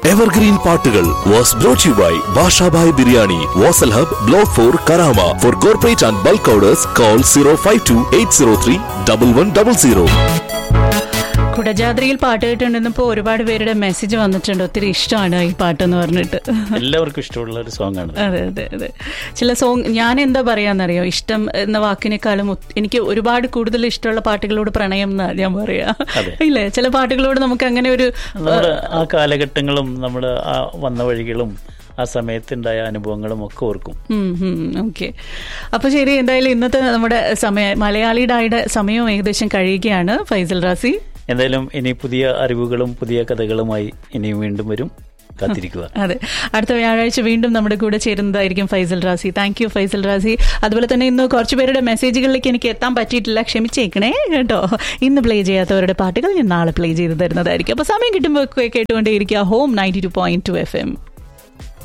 Evergreen പാട്ടുകൾ was brought you by Bashabhai biryani Wasl hub block four Karama for corporate and bulk orders call zero five two eight zero three double one double zero കുടജാദ്രിയിൽ പാട്ട് കേട്ടുണ്ടെന്നിപ്പോ ഒരുപാട് പേരുടെ message വന്നിട്ടുണ്ട് ഒത്തിരി ഇഷ്ടമാണ് ഈ പാട്ടെന്ന് പറഞ്ഞിട്ട് എല്ലാവർക്കും ഇഷ്ടമുള്ള ഒരു സോങ് ആണ് അതെ അതെ അതെ ചില സോങ് ഞാൻ എന്താ പറയാന്നറിയോ ഇഷ്ടം എന്ന വാക്കിനേക്കാളും ഒത്ത് എനിക്ക് ഒരുപാട് കൂടുതൽ ഇഷ്ടമുള്ള പാട്ടുകളോട് പ്രണയം എന്നാ ഞാൻ പറയാ അതെ. ഇല്ലേ ചില പാട്ടുകളോട് നമുക്ക് അങ്ങനെ ഒരു നമ്മുടെ ആ കാലഘട്ടങ്ങളും നമ്മുടെ ആ വന്ന വഴികളും ആ സമയത്തുണ്ടായ അനുഭവങ്ങളും ഒക്കെ ഓർക്കും ഓക്കെ അപ്പൊ ശരി എന്തായാലും ഇന്നത്തെ നമ്മുടെ സമയം മലയാളിയുടെ സമയവും ഏകദേശം കഴിയുകയാണ് ഫൈസൽ റാസി എന്തായാലും ഇനി പുതിയ അറിവുകളും പുതിയ കഥകളുമായി ഇനിയും വീണ്ടും വരും കാത്തിരിക്കുക അതെ അടുത്ത വ്യാഴാഴ്ച വീണ്ടും നമ്മുടെ കൂടെ ചേരുന്നതായിരിക്കും ഫൈസൽ റാസി താങ്ക് യു ഫൈസൽ റാസി അതുപോലെ തന്നെ ഇന്ന് കുറച്ച് പേരുടെ മെസ്സേജുകളിലേക്ക് എനിക്ക് എത്താൻ പറ്റിയിട്ടില്ല ക്ഷമിച്ചേക്കണേ കേട്ടോ ഇന്ന് പ്ലേ ചെയ്യാത്തവരുടെ പാട്ടുകൾ ഞാൻ നാളെ പ്ലേ ചെയ്ത് തരുന്നതായിരിക്കും അപ്പൊ സമയം കിട്ടുമ്പോൾ കേട്ടുകൊണ്ടേയിരിക്കുക home ninety two point two F M